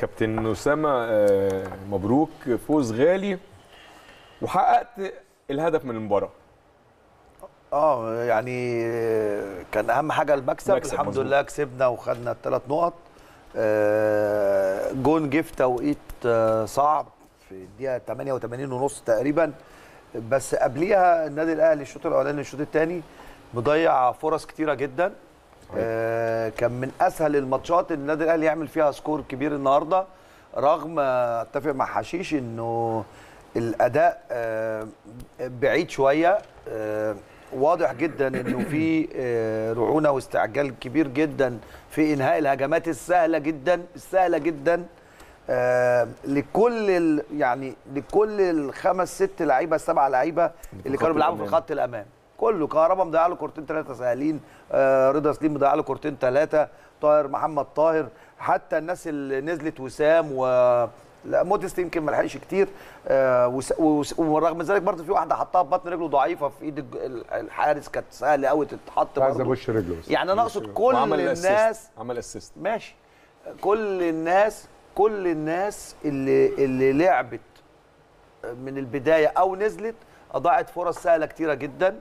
كابتن اسامه آه، مبروك فوز غالي وحققت الهدف من المباراه اه يعني كان اهم حاجه المكسب مكسب، الحمد مظبوط. لله كسبنا وخدنا الثلاث نقط آه، جون جه في توقيت آه، صعب في الدقيقه 88 ونص تقريبا بس قبليها النادي الاهلي الشوط الاولاني الشوط الثاني مضيع فرص كتيره جدا آه، كان من اسهل الماتشات اللي النادي الاهلي يعمل فيها سكور كبير النهارده رغم آه، اتفق مع حشيش انه الاداء آه، بعيد شويه آه، واضح جدا انه في آه، رعونه واستعجال كبير جدا في انهاء الهجمات السهله جدا السهله جدا آه، لكل ال- يعني لكل الخمس ست لعيبه السبع لعيبه اللي خط كانوا بيلعبوا في الأمام. خط الامام كله كهربا مضيع له كورتين ثلاثه سهلين آه، رضا سليم مضيع له كورتين ثلاثه طاهر محمد طاهر حتى الناس اللي نزلت وسام و لا موديست يمكن ما لحقش كتير آه وس... وس... ورغم ذلك برضه في واحده حطها ببطن رجله ضعيفه في ايد الج- الحارس كانت سهله قوي تتحط عايز برضه ابش رجله بس يعني انا اقصد كل وعمل الناس الاسيست عمل اسيست ماشي كل الناس كل الناس اللي اللي لعبت من البدايه او نزلت اضاعت فرص سهله كتيره جدا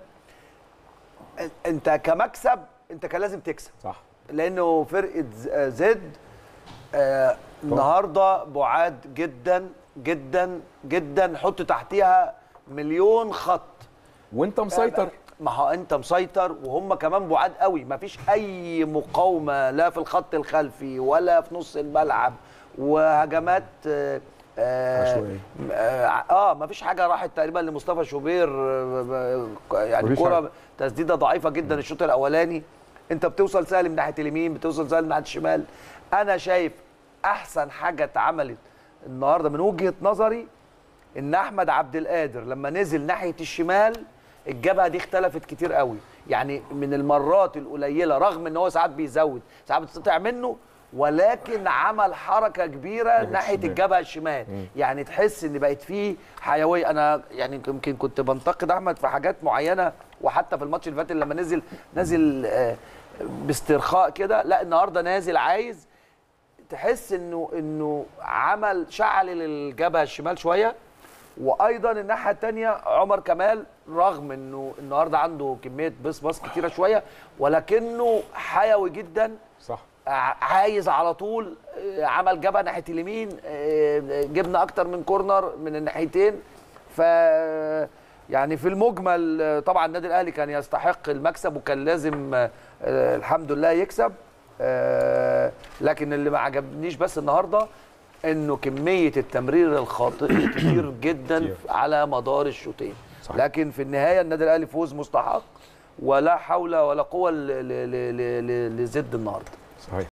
انت كمكسب انت كان لازم تكسب صح لانه فرقه ز- زد آه النهارده بعاد جدا جدا جدا حط تحتيها مليون خط وانت مسيطر ما هو انت مسيطر وهم كمان بعاد قوي ما فيش اي مقاومه لا في الخط الخلفي ولا في نص الملعب وهجمات آه آه, عشوائية. اه, آه ما فيش حاجه راحت تقريبا لمصطفى شوبير آه آه، يعني مفيش كره حاجة. تسديده ضعيفه جدا الشوط الاولاني انت بتوصل سهل من ناحيه اليمين بتوصل سهل من ناحيه الشمال انا شايف احسن حاجه اتعملت النهارده من وجهه نظري ان احمد عبد القادر لما نزل ناحيه الشمال الجبهه دي اختلفت كتير قوي يعني من المرات القليله رغم ان هو ساعات بيزود ساعات بتقطع منه ولكن عمل حركه كبيره ناحيه الشمال. الجبهه الشمال يعني تحس ان بقت فيه حيويه انا يعني يمكن كنت بنتقد احمد في حاجات معينه وحتى في الماتش اللي فات لما نزل نزل آه، باسترخاء كده لا النهارده نازل عايز تحس انه انه عمل شعل للجبهه الشمال شويه وايضا الناحيه الثانيه عمر كمال رغم انه النهارده عنده كميه بص باص كتيره شويه ولكنه حيوي جدا صح ع- عايز على طول آه، عمل جبهه ناحيه اليمين آه، جبنا اكتر من كورنر من الناحيتين ف يعني في المجمل آه، طبعا النادي الاهلي كان يستحق المكسب وكان لازم آه، آه، الحمد لله يكسب آه، لكن اللي ما عجبنيش بس النهارده انه كميه التمرير الخاطئ كتير جدا كتير. على مدار الشوطين صحيح. لكن في النهايه النادي الاهلي فوز مستحق ولا حول ولا قوه ل- ل- ل- ل- لزد النهارده صحيح